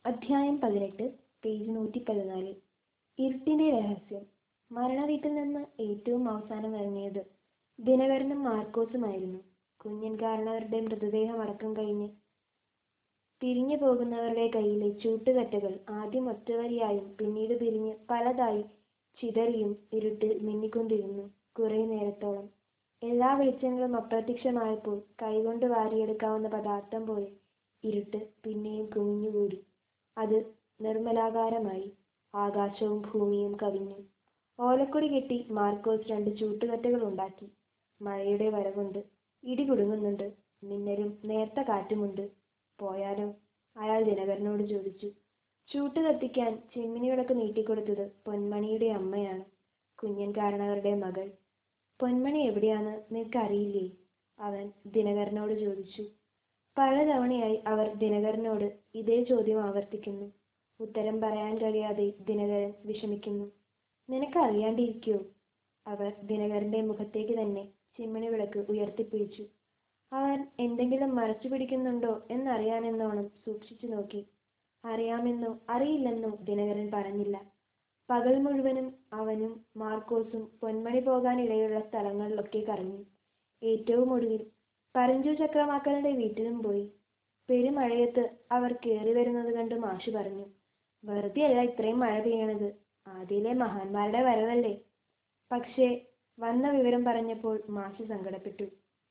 അധ്യായം പതിനെട്ട് പേജ് നൂറ്റി പതിനാല് ഇരുട്ടിന്റെ രഹസ്യം മരണവീട്ടിൽ നിന്ന് ഏറ്റവും അവസാനം ഇറങ്ങിയത് ദിനകരനും മാർക്കോസുമായിരുന്നു കുഞ്ഞൻ കാരണവരുടെ മൃതദേഹം അടക്കം കഴിഞ്ഞ് പിരിഞ്ഞു പോകുന്നവരുടെ കയ്യിലെ ചൂട്ടുകറ്റകൾ ആദ്യം ഒറ്റവരിയായും പിന്നീട് പിരിഞ്ഞ് പലതായി ചിതറിയും ഇരുട്ടിൽ മിന്നിക്കൊണ്ടിരുന്നു കുറെ നേരത്തോളം എല്ലാ വെളിച്ചങ്ങളും അപ്രത്യക്ഷമായപ്പോൾ കൈകൊണ്ട് വാരിയെടുക്കാവുന്ന പദാർത്ഥം പോലെ ഇരുട്ട് പിന്നെയും കുമിഞ്ഞുകൂടി അത് നിർമ്മലാകാരമായി ആകാശവും ഭൂമിയും കവിഞ്ഞു ഓലക്കൊടി കെട്ടി മാർക്കോസ് രണ്ട് ചൂട്ടുകറ്റകൾ ഉണ്ടാക്കി മഴയുടെ വരവുണ്ട് ഇടി കുടുങ്ങുന്നുണ്ട് മിന്നലും നേർത്ത കാറ്റുമുണ്ട് പോയാലോ അയാൾ ദിനകരനോട് ചോദിച്ചു ചൂട്ട് കത്തിക്കാൻ ചിമ്മിനി വിളക്ക് നീട്ടിക്കൊടുത്തത് പൊന്മണിയുടെ അമ്മയാണ് കുഞ്ഞൻ കാരണവരുടെ മകൾ പൊന്മണി എവിടെയാന്ന് നിനക്കറിയില്ലേ അവൻ ദിനകരനോട് ചോദിച്ചു പലതവണയായി അവർ ദിനകരനോട് ഇതേ ചോദ്യം ആവർത്തിക്കുന്നു ഉത്തരം പറയാൻ കഴിയാതെ ദിനകരൻ വിഷമിക്കുന്നു നിനക്കറിയാണ്ടിരിക്കോ അവർ ദിനകരന്റെ മുഖത്തേക്ക് തന്നെ ചിമ്മിണി വിളക്ക് ഉയർത്തിപ്പിടിച്ചു അവൻ എന്തെങ്കിലും മറച്ചു പിടിക്കുന്നുണ്ടോ എന്നറിയാനെന്നോണം സൂക്ഷിച്ചു നോക്കി അറിയാമെന്നോ അറിയില്ലെന്നോ ദിനകരൻ പറഞ്ഞില്ല പകൽ മുഴുവനും അവനും മാർക്കോസും പൊന്മണി പോകാനിടയുള്ള സ്ഥലങ്ങളിലൊക്കെ കറങ്ങി ഏറ്റവും ഒടുവിൽ പരഞ്ചു ചക്രമാക്കലിന്റെ വീട്ടിലും പോയി പെരുമഴയത്ത് അവർ കയറി വരുന്നത് കണ്ട് മാഷ് പറഞ്ഞു വെറുതെ അല്ല ഇത്രയും മഴ പെയ്യണത് ആദ്യയിലെ മഹാന്മാരുടെ വരവല്ലേ പക്ഷേ വന്ന വിവരം പറഞ്ഞപ്പോൾ മാഷ് സങ്കടപ്പെട്ടു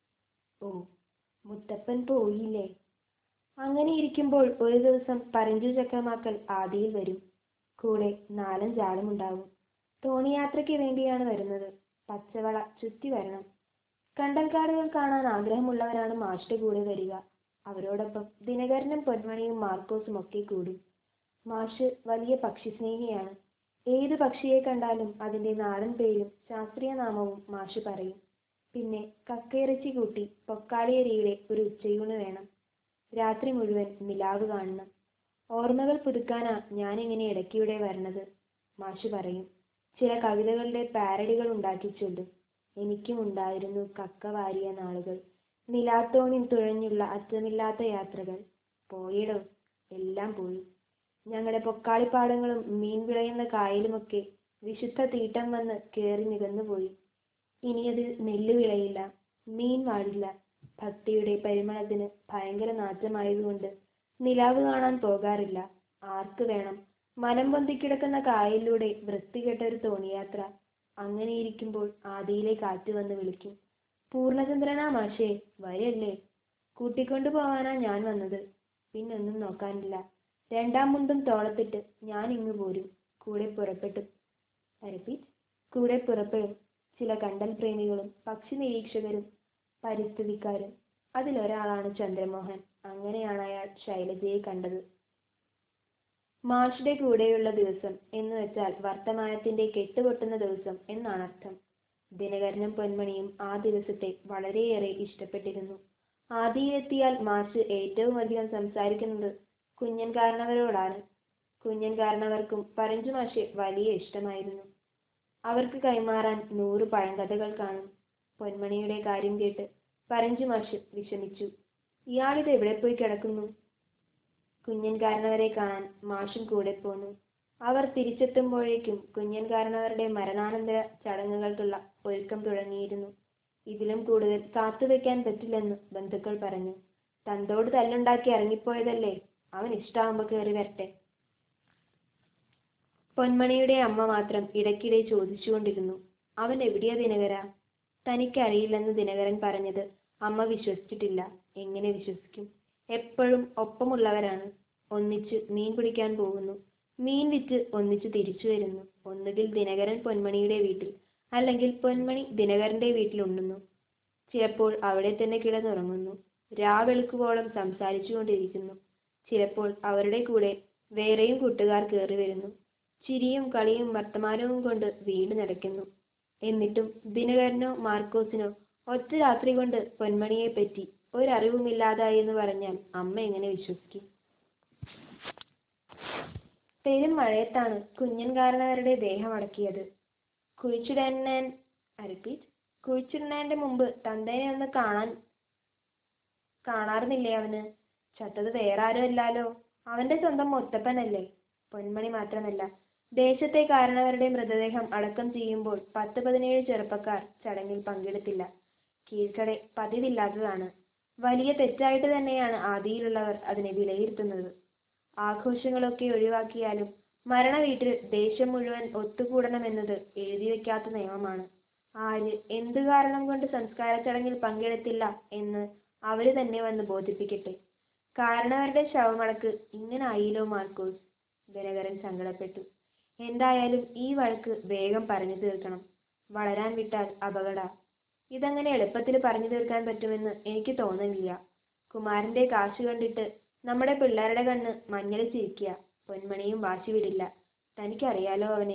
ഓ മുത്തപ്പൻ പോയില്ലേ അങ്ങനെ ഇരിക്കുമ്പോൾ ഒരു ദിവസം പരഞ്ചു ചക്രമാക്കൽ ആദിയിൽ വരും കൂടെ നാലഞ്ചാളുമുണ്ടാവും തോണിയാത്രയ്ക്ക് വേണ്ടിയാണ് വരുന്നത് പച്ചവള ചുറ്റി വരണം കണ്ടൽക്കാടുകൾ കാണാൻ ആഗ്രഹമുള്ളവരാണ് മാഷിന്റെ കൂടെ വരിക അവരോടൊപ്പം ദിനകരനും പൊന്മണിയും മാർക്കോസും ഒക്കെ കൂടും മാഷ് വലിയ പക്ഷിസ്നേഹിയാണ് ഏത് പക്ഷിയെ കണ്ടാലും അതിന്റെ നാടൻ പേരും ശാസ്ത്രീയ നാമവും മാഷ് പറയും പിന്നെ കക്കയിറച്ചി കൂട്ടി പൊക്കാളിയരിയിലെ ഒരു ഉച്ചയൂണ് വേണം രാത്രി മുഴുവൻ നിലാവ് കാണണം ഓർമ്മകൾ പുതുക്കാനാ ഞാനിങ്ങനെ ഇടയ്ക്കിവിടെ വരണത് മാഷ് പറയും ചില കവിതകളുടെ പാരഡികൾ ഉണ്ടാക്കി ചൊല്ലും എനിക്കും ഉണ്ടായിരുന്നു കക്ക വാരിയ നാളുകൾ നിലാത്തോണിൽ തുഴഞ്ഞുള്ള അറ്റമില്ലാത്ത യാത്രകൾ പോയിടോ എല്ലാം പോയി ഞങ്ങളുടെ പൊക്കാളിപ്പാടങ്ങളും മീൻ വിളയുന്ന കായലുമൊക്കെ വിശുദ്ധ തീട്ടം വന്ന് കയറി നികന്നുപോയി ഇനിയതിൽ നെല്ല് വിളയില്ല മീൻ വാടില്ല ഭക്തിയുടെ പരിമളത്തിന് ഭയങ്കര നാറ്റമായതുകൊണ്ട് നിലാവ് കാണാൻ പോകാറില്ല ആർക്ക് വേണം മനം പൊന്തിക്കിടക്കുന്ന കായലിലൂടെ വൃത്തികെട്ട ഒരു തോണിയാത്ര അങ്ങനെയിരിക്കുമ്പോൾ ആദിയിലെ കാറ്റ് വന്ന് വിളിക്കും പൂർണ്ണചന്ദ്രനാ മാഷേ വരല്ലേ കൂട്ടിക്കൊണ്ടു പോവാനാ ഞാൻ വന്നത് പിന്നൊന്നും നോക്കാനില്ല രണ്ടാം മുണ്ടും തോളത്തിട്ട് ഞാൻ ഇങ്ങ് പോരും കൂടെ പുറപ്പെട്ടു റിപ്പീറ്റ് കൂടെ പുറപ്പെടും ചില കണ്ടൽ പ്രേമികളും പക്ഷി നിരീക്ഷകരും പരിസ്ഥിതിക്കാരും അതിലൊരാളാണ് ചന്ദ്രമോഹൻ അങ്ങനെയാണ് അയാൾ ശൈലജയെ കണ്ടത് മാഷിന്റെ കൂടെയുള്ള ദിവസം എന്ന് വെച്ചാൽ വർത്തമാനത്തിന്റെ കെട്ടുപൊട്ടുന്ന ദിവസം എന്നാണ് അർത്ഥം ദിനകരനും പൊന്മണിയും ആ ദിവസത്തെ വളരെയേറെ ഇഷ്ടപ്പെട്ടിരുന്നു ആദിയിലെത്തിയാൽ മാഷ് ഏറ്റവും അധികം സംസാരിക്കുന്നത് കുഞ്ഞൻ കാരണവരോടാണ് കുഞ്ഞൻ കാരണവർക്കും പരഞ്ചു മാഷെ വലിയ ഇഷ്ടമായിരുന്നു അവർക്ക് കൈമാറാൻ നൂറ് പഴങ്കഥകൾ കാണും പൊന്മണിയുടെ കാര്യം കേട്ട് പരഞ്ചു മാഷ് വിഷമിച്ചു ഇയാളിത് എവിടെ പോയി കിടക്കുന്നു കുഞ്ഞൻ കാരണവരെ കാണാൻ മാഷും കൂടെ പോന്നു അവർ തിരിച്ചെത്തുമ്പോഴേക്കും കുഞ്ഞൻ കാരണവരുടെ മരണാനന്തര ചടങ്ങുകൾക്കുള്ള ഒരുക്കം തുടങ്ങിയിരുന്നു ഇതിലും കൂടുതൽ കാത്തുവെക്കാൻ പറ്റില്ലെന്ന് ബന്ധുക്കൾ പറഞ്ഞു തന്തോട് തല്ലുണ്ടാക്കി ഇറങ്ങിപ്പോയതല്ലേ അവൻ ഇഷ്ടാവുമ്പോ കയറി വരട്ടെ പൊന്മണിയുടെ അമ്മ മാത്രം ഇടയ്ക്കിടെ ചോദിച്ചുകൊണ്ടിരുന്നു അവൻ എവിടെയാ ദിനകര തനിക്കറിയില്ലെന്ന് ദിനകരൻ പറഞ്ഞത് അമ്മ വിശ്വസിച്ചിട്ടില്ല എങ്ങനെ വിശ്വസിക്കും എപ്പോഴും ഒപ്പമുള്ളവരാണ് ഒന്നിച്ച് മീൻ പിടിക്കാൻ പോകുന്നു മീൻ വിറ്റ് ഒന്നിച്ച് തിരിച്ചു വരുന്നു ഒന്നുകിൽ ദിനകരൻ പൊന്മണിയുടെ വീട്ടിൽ അല്ലെങ്കിൽ പൊന്മണി ദിനകരന്റെ വീട്ടിൽ ഉണ്ണുന്നു ചിലപ്പോൾ അവിടെ തന്നെ കിടന്നുറങ്ങുന്നു രാവെളുക്കുവോളം സംസാരിച്ചുകൊണ്ടിരിക്കുന്നു ചിലപ്പോൾ അവരുടെ കൂടെ വേറെയും കൂട്ടുകാർ കയറി വരുന്നു ചിരിയും കളിയും വർത്തമാനവും കൊണ്ട് വീട് നടക്കുന്നു എന്നിട്ടും ദിനകരനോ മാർക്കോസിനോ ഒറ്റ രാത്രി കൊണ്ട് പൊന്മണിയെ പറ്റി ഒരറിവുമില്ലാതായി എന്ന് പറഞ്ഞാൽ അമ്മ എങ്ങനെ വിശ്വസിക്കും പെരും മഴയത്താണ് കുഞ്ഞൻ കാരണവരുടെ ദേഹം അടക്കിയത് കുഴിച്ചിടാൻ റിപ്പീറ്റ് കുഴിച്ചിടുന്നതിന്റെ മുമ്പ് തന്തേനെ ഒന്ന് കാണാൻ കാണാറുന്നില്ലേ അവന് ചത്തത് വേറെ ആരും അല്ലാലോ അവന്റെ സ്വന്തം മുത്തപ്പനല്ലേ പൊന്മണി മാത്രമല്ല ദേശത്തെ കാരണവരുടെ മൃതദേഹം അടക്കം ചെയ്യുമ്പോൾ പത്ത് പതിനേഴ് ചെറുപ്പക്കാർ ചടങ്ങിൽ പങ്കെടുത്തില്ല കീഴ്ക്കടെ പതിവില്ലാത്തതാണ് വലിയ തെറ്റായിട്ട് തന്നെയാണ് ആദിയിലുള്ളവർ അതിനെ വിലയിരുത്തുന്നത് ആഘോഷങ്ങളൊക്കെ ഒഴിവാക്കിയാലും മരണ വീട്ടിൽ ദേശം മുഴുവൻ ഒത്തുകൂടണമെന്നത് എഴുതി വെക്കാത്ത നിയമമാണ് ആര് എന്തു കാരണം കൊണ്ട് സംസ്കാര ചടങ്ങിൽ പങ്കെടുത്തില്ല എന്ന് അവര് തന്നെ വന്ന് ബോധിപ്പിക്കട്ടെ കാരണവരുടെ ശവമടക്ക് ഇങ്ങനെ ആയില്ലോ മാർക്കോസ് ദിനകരൻ സങ്കടപ്പെട്ടു എന്തായാലും ഈ വഴക്ക് വേഗം പറഞ്ഞു തീർക്കണം വളരാൻ വിട്ടാൽ അപകട ഇതങ്ങനെ എളുപ്പത്തിൽ പറഞ്ഞു തീർക്കാൻ പറ്റുമെന്ന് എനിക്ക് തോന്നുന്നില്ല കുമാരന്റെ കാശ് കണ്ടിട്ട് നമ്മുടെ പിള്ളേരുടെ കണ്ണ് മഞ്ഞളിച്ചിരിക്കുക പൊന്മണിയും വാശി വിടില്ല തനിക്കറിയാലോ അവനെ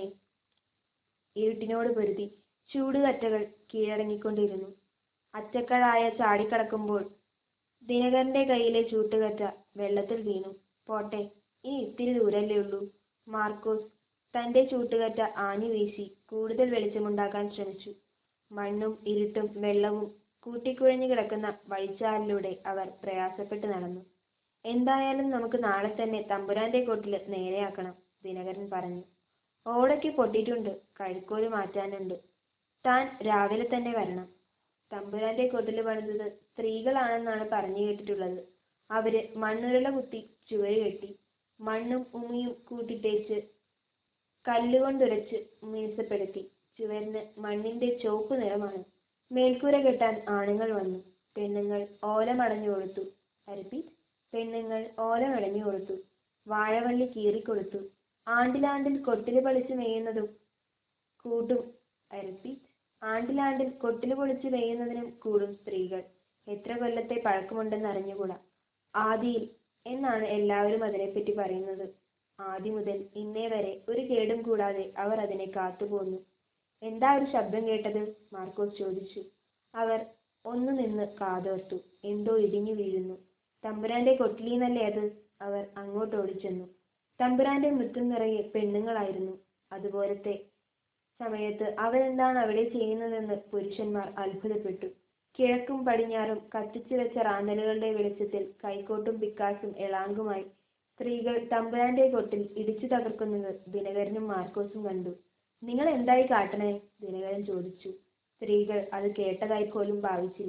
ഇരുട്ടിനോട് പൊരുതി ചൂടുകറ്റകൾ കീഴടങ്ങിക്കൊണ്ടിരുന്നു അച്ചക്കഴായ ചാടിക്കടക്കുമ്പോൾ ദിനകരന്റെ കയ്യിലെ ചൂട്ടുകറ്റ വെള്ളത്തിൽ വീണു പോട്ടെ ഇനി ഇത്തിരി ദൂരല്ലേ ഉള്ളൂ മാർക്കോസ് തന്റെ ചൂട്ടുകറ്റ ആഞ്ഞു വീശി കൂടുതൽ വെളിച്ചമുണ്ടാക്കാൻ ശ്രമിച്ചു മണ്ണും ഇരുട്ടും വെള്ളവും കൂട്ടിക്കുഴഞ്ഞു കിടക്കുന്ന വഴിച്ചാലിലൂടെ അവർ പ്രയാസപ്പെട്ട് നടന്നു എന്തായാലും നമുക്ക് നാളെ തന്നെ തമ്പുരാന്റെ കൊട്ടില് നേരെയാക്കണം ദിനകരൻ പറഞ്ഞു ഓടയ്ക്ക് പൊട്ടിയിട്ടുണ്ട് കഴുക്കോല് മാറ്റാനുണ്ട് താൻ രാവിലെ തന്നെ വരണം തമ്പുരാന്റെ കൊട്ടില് പണിതത് സ്ത്രീകളാണെന്നാണ് പറഞ്ഞു കേട്ടിട്ടുള്ളത് അവര് മണ്ണുരുള കുത്തി ചുവര് കെട്ടി മണ്ണും ഉമിയും കൂട്ടിത്തേച്ച് കല്ലുകൊണ്ടുരച്ച് മിനുസപ്പെടുത്തി ചുവരിന് മണ്ണിന്റെ ചുവപ്പ് നിറമാണ് മേൽക്കൂര കെട്ടാൻ ആണുങ്ങൾ വന്നു പെണ്ണുങ്ങൾ ഓലമടഞ്ഞു കൊടുത്തു റിപ്പീറ്റ് പെണ്ണുങ്ങൾ ഓലമടഞ്ഞു കൊടുത്തു വാഴവള്ളി കീറിക്കൊടുത്തു ആണ്ടിലാണ്ടിൽ കൊട്ടില് പളിച്ച് മേയുന്നതും കൂട്ടും റിപ്പീറ്റ് ആണ്ടിലാണ്ടിൽ കൊട്ടില് പൊളിച്ച് മേയുന്നതിനും കൂടും സ്ത്രീകൾ എത്ര കൊല്ലത്തെ പഴക്കമുണ്ടെന്ന് അറിഞ്ഞുകൂടാ ആദിയിൽ എന്നാണ് എല്ലാവരും അതിനെപ്പറ്റി പറയുന്നത് ആദ്യം മുതൽ ഇന്നേ വരെ ഒരു കേടും കൂടാതെ അവർ അതിനെ കാത്തുപോന്നു എന്താ ഒരു ശബ്ദം കേട്ടത് മാർക്കോസ് ചോദിച്ചു അവർ ഒന്നു നിന്ന് കാതോർത്തു എന്തോ ഇടിഞ്ഞു വീഴുന്നു തമ്പുരാന്റെ കൊട്ടിലീന്നല്ലേ അത് അവർ അങ്ങോട്ട് ഓടിച്ചെന്നു തമ്പുരാന്റെ മുറ്റം നിറയെ പെണ്ണുങ്ങളായിരുന്നു അതുപോലത്തെ സമയത്ത് അവരെന്താണ് അവിടെ ചെയ്യുന്നതെന്ന് പുരുഷന്മാർ അത്ഭുതപ്പെട്ടു കിഴക്കും പടിഞ്ഞാറും കത്തിച്ചു വെച്ച റാന്തലുകളുടെ വെളിച്ചത്തിൽ കൈക്കോട്ടും പിക്കാസും എളാങ്കുമായി സ്ത്രീകൾ തമ്പുരാന്റെ കൊട്ടിൽ ഇടിച്ചു തകർക്കുന്നത് ദിനകരനും മാർക്കോസും കണ്ടു നിങ്ങൾ എന്തായി കാട്ടണേ ദിനകരൻ ചോദിച്ചു സ്ത്രീകൾ അത് കേട്ടതായി പോലും ഭാവിച്ചില്ല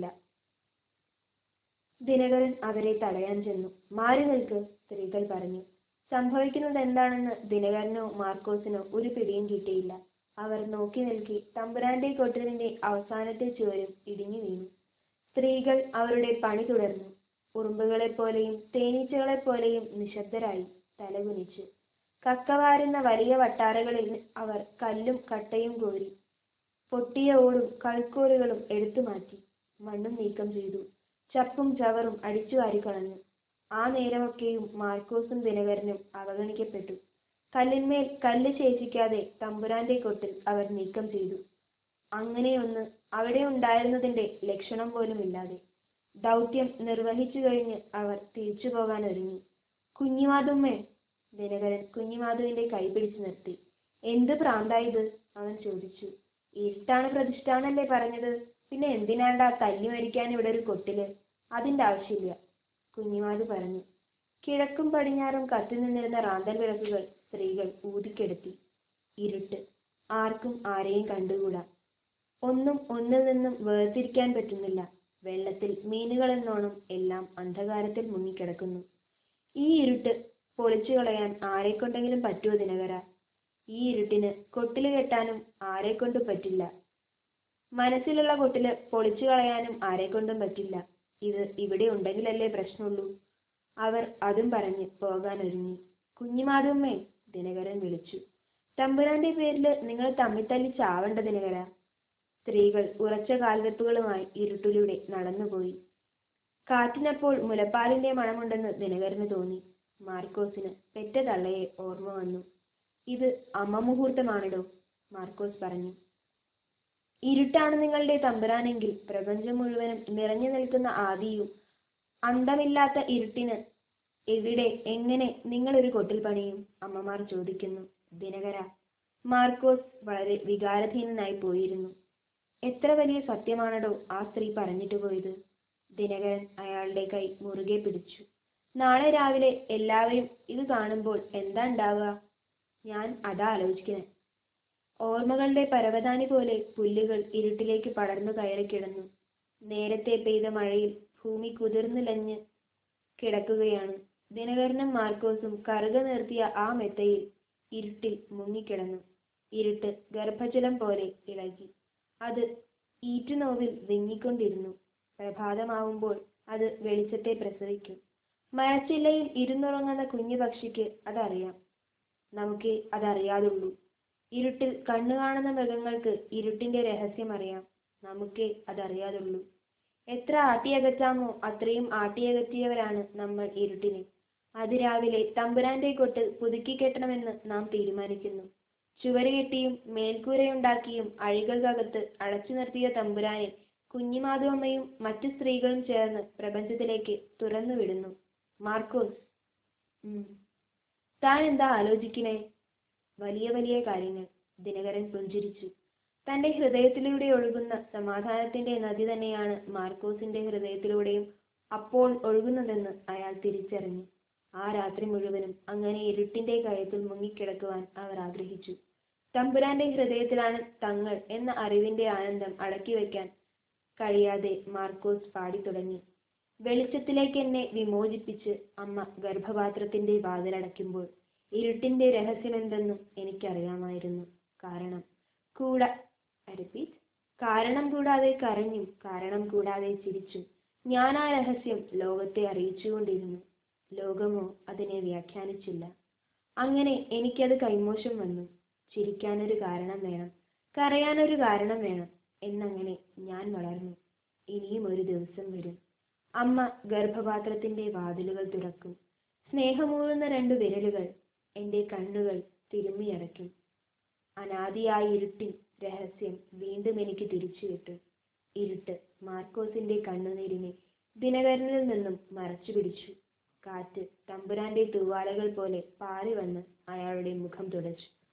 ദിനകരൻ അവരെ തടയാൻ ചെന്നു മാറി നിൽക്ക് സ്ത്രീകൾ പറഞ്ഞു സംഭവിക്കുന്നത് എന്താണെന്ന് ദിനകരനോ മാർക്കോസിനോ ഒരു പിടിയും കിട്ടിയില്ല അവർ നോക്കി നിൽക്കി തമ്പുരാന്റെ കൊട്ടിലിന്റെ അവസാനത്തെ ചുവരും ഇടിഞ്ഞു വീണു സ്ത്രീകൾ അവരുടെ പണി തുടർന്നു ഉറുമ്പുകളെപ്പോലെയും തേനീച്ചകളെപ്പോലെയും നിശബ്ദരായി തലകുനിച്ച് കക്കവാരുന്ന വലിയ വട്ടാരകളിൽ അവർ കല്ലും കട്ടയും കോരി പൊട്ടിയ ഓടും കഴുക്കോലുകളും എടുത്തു മാറ്റി മണ്ണും നീക്കം ചെയ്തു ചപ്പും ചവറും അടിച്ചു വാരിക്കളഞ്ഞു ആ നേരമൊക്കെയും മാർക്കോസും ദിനകരനും അവഗണിക്കപ്പെട്ടു കല്ലിന്മേൽ കല്ല് ശേഷിക്കാതെ തമ്പുരാന്റെ കൊട്ടിൽ അവർ നീക്കം ചെയ്തു അങ്ങനെയൊന്ന് അവിടെ ഉണ്ടായിരുന്നതിന്റെ ലക്ഷണം പോലുമില്ലാതെ ദൗത്യം നിർവഹിച്ചു കഴിഞ്ഞ് അവർ തിരിച്ചു പോകാൻ ഒരുങ്ങി കുഞ്ഞിമാതുമ്മേ ദിനകരൻ കുഞ്ഞിമാധുവിന്റെ കൈ പിടിച്ചു നിർത്തി എന്ത് പ്രാന്തായത് അവൻ ചോദിച്ചു ഇരുട്ടാണ് പ്രതിഷ്ഠാനല്ലേ പറഞ്ഞത് പിന്നെ എന്തിനാണ്ടാ തല്ലി മരിക്കാൻ ഇവിടെ ഒരു കൊട്ടില് അതിന്റെ ആവശ്യമില്ല കുഞ്ഞിമാധു പറഞ്ഞു കിഴക്കും പടിഞ്ഞാറും കത്തി നിന്നിരുന്ന റാന്തൽ വിളക്കുകൾ സ്ത്രീകൾ ഊതിക്കെടുത്തി ഇരുട്ട് ആർക്കും ആരെയും കണ്ടുകൂടാ ഒന്നും ഒന്നിൽ നിന്നും വേർതിരിക്കാൻ പറ്റുന്നില്ല വെള്ളത്തിൽ മീനുകൾ എന്നോണം എല്ലാം അന്ധകാരത്തിൽ മുങ്ങിക്കിടക്കുന്നു ഈ ഇരുട്ട് പൊളിച്ചു കളയാൻ ആരെക്കൊണ്ടെങ്കിലും പറ്റുമോ ദിനകര ഈ ഇരുട്ടിന് കൊട്ടില് കെട്ടാനും ആരെക്കൊണ്ടും പറ്റില്ല മനസ്സിലുള്ള കൊട്ടില് പൊളിച്ചു കളയാനും ആരെക്കൊണ്ടും പറ്റില്ല ഇത് ഇവിടെ ഉണ്ടെങ്കിലല്ലേ പ്രശ്നമുള്ളൂ അവർ അതും പറഞ്ഞ് പോകാൻ ഒരുങ്ങി കുഞ്ഞിമാതുമ്മേ ദിനകരൻ വിളിച്ചു തമ്പുരാന്റെ പേരില് നിങ്ങൾ തമ്മിത്തല്ലി ചാവണ്ട ദിനകര സ്ത്രീകൾ ഉറച്ച കാൽവെപ്പുകളുമായി ഇരുട്ടിലൂടെ നടന്നുപോയി കാറ്റിനപ്പോൾ മുലപ്പാലിന്റെ മണമുണ്ടെന്ന് ദിനകരന് തോന്നി മാർക്കോസിന് പെറ്റ തള്ളയെ ഓർമ്മ വന്നു ഇത് അമ്മ മുഹൂർത്തമാണിടോ മാർക്കോസ് പറഞ്ഞു ഇരുട്ടാണ് നിങ്ങളുടെ തമ്പുരാനെങ്കിൽ പ്രപഞ്ചം മുഴുവനും നിറഞ്ഞു നിൽക്കുന്ന ആദിയും അന്തമില്ലാത്ത ഇരുട്ടിന് എവിടെ എങ്ങനെ നിങ്ങൾ ഒരു കൊട്ടിൽ പണിയും അമ്മമാർ ചോദിക്കുന്നു ദിനകര മാർക്കോസ് വളരെ വികാരധീനനായി പോയിരുന്നു എത്ര വലിയ സത്യമാണടോ ആ സ്ത്രീ പറഞ്ഞിട്ട് പോയത് ദിനകരൻ അയാളുടെ കൈ മുറുകെ പിടിച്ചു നാളെ രാവിലെ എല്ലാവരും ഇത് കാണുമ്പോൾ എന്താ ഉണ്ടാവുക ഞാൻ അതാ ആലോചിക്കുന്നത് ഓർമ്മകളുടെ പരവതാനി പോലെ പുല്ലുകൾ ഇരുട്ടിലേക്ക് പടർന്നു കയറി കിടന്നു നേരത്തെ പെയ്ത മഴയിൽ ഭൂമി കുതിർന്നിലഞ്ഞ് കിടക്കുകയാണ് ദിനകരനും മാർക്കോസും കറുക നിർത്തിയ ആ മെത്തയിൽ ഇരുട്ടിൽ മുങ്ങിക്കിടന്നു ഇരുട്ട് ഗർഭജലം പോലെ ഇളകി അത് ഈറ്റുനോവിൽ വിങ്ങിക്കൊണ്ടിരുന്നു പ്രഭാതമാവുമ്പോൾ അത് വെളിച്ചത്തെ പ്രസവിക്കും മരച്ചില്ലയിൽ ഇരുന്നുറങ്ങുന്ന കുഞ്ഞു പക്ഷിക്ക് അതറിയാം നമുക്ക് അതറിയാതുള്ളൂ ഇരുട്ടിൽ കണ്ണു കാണുന്ന മൃഗങ്ങൾക്ക് ഇരുട്ടിന്റെ രഹസ്യം അറിയാം നമുക്ക് അതറിയാതുള്ളൂ എത്ര ആട്ടിയകറ്റാമോ അത്രയും ആട്ടിയകറ്റിയവരാണ് നമ്മൾ ഇരുട്ടിനെ അതിരാവിലെ തമ്പുരാന്റെ കൊട്ട് പുതുക്കി കെട്ടണമെന്ന് നാം തീരുമാനിക്കുന്നു ചുവര് കെട്ടിയും മേൽക്കൂരയുണ്ടാക്കിയും അഴികൾക്കകത്ത് അടച്ചു നിർത്തിയ തമ്പുരാനെ കുഞ്ഞിമാധവമ്മയും മറ്റു സ്ത്രീകളും ചേർന്ന് പ്രപഞ്ചത്തിലേക്ക് തുറന്നു വിടുന്നു മാർക്കോസ് ഉം. താൻ എന്താ ആലോചിക്കണേ വലിയ വലിയ കാര്യങ്ങൾ ദിനകരൻ പുഞ്ചിരിച്ചു തന്റെ ഹൃദയത്തിലൂടെ ഒഴുകുന്ന സമാധാനത്തിന്റെ നദി തന്നെയാണ് മാർക്കോസിന്റെ ഹൃദയത്തിലൂടെയും അപ്പോൾ ഒഴുകുന്നതെന്ന് അയാൾ തിരിച്ചറിഞ്ഞു ആ രാത്രി മുഴുവനും അങ്ങനെ ഇരുട്ടിന്റെ കയത്തിൽ മുങ്ങിക്കിടക്കുവാൻ അവർ ആഗ്രഹിച്ചു തമ്പുരാന്റെ ഹൃദയത്തിലാണ് തങ്ങൾ എന്ന അറിവിന്റെ ആനന്ദം അടക്കി വയ്ക്കാൻ കഴിയാതെ മാർക്കോസ് പാടി തുടങ്ങി വെളിച്ചത്തിലേക്ക് എന്നെ വിമോചിപ്പിച്ച് അമ്മ ഗർഭപാത്രത്തിന്റെ വാതിലടയ്ക്കുമ്പോൾ ഇരുട്ടിന്റെ രഹസ്യമെന്തെന്നും എനിക്കറിയാമായിരുന്നു കാരണം കൂട റിപ്പീറ്റ് കാരണം കൂടാതെ കരഞ്ഞും കാരണം കൂടാതെ ചിരിച്ചും ഞാൻ ആ രഹസ്യം ലോകത്തെ അറിയിച്ചുകൊണ്ടിരുന്നു ലോകമോ അതിനെ വ്യാഖ്യാനിച്ചില്ല അങ്ങനെ എനിക്കത് കൈമോശം വന്നു ചിരിക്കാനൊരു കാരണം വേണം കരയാനൊരു കാരണം വേണം എന്നങ്ങനെ ഞാൻ വളർന്നു ഇനിയും ഒരു ദിവസം വരും അമ്മ ഗർഭപാത്രത്തിന്റെ വാതിലുകൾ തുറക്കും സ്നേഹമൂറുന്ന രണ്ടു വിരലുകൾ എന്റെ കണ്ണുകൾ തിരുമ്മിയടയ്ക്കും അനാദിയായ ഇരുട്ടിൻ രഹസ്യം വീണ്ടും എനിക്ക് തിരിച്ചു കിട്ടും ഇരുട്ട് മാർക്കോസിന്റെ കണ്ണുനീരിനെ ദിനകരനിൽ നിന്നും മറച്ചു പിടിച്ചു കാറ്റ് തമ്പുരാന്റെ തൂവാലകൾ പോലെ പാറി വന്ന് അയാളുടെ മുഖം തുടച്ചു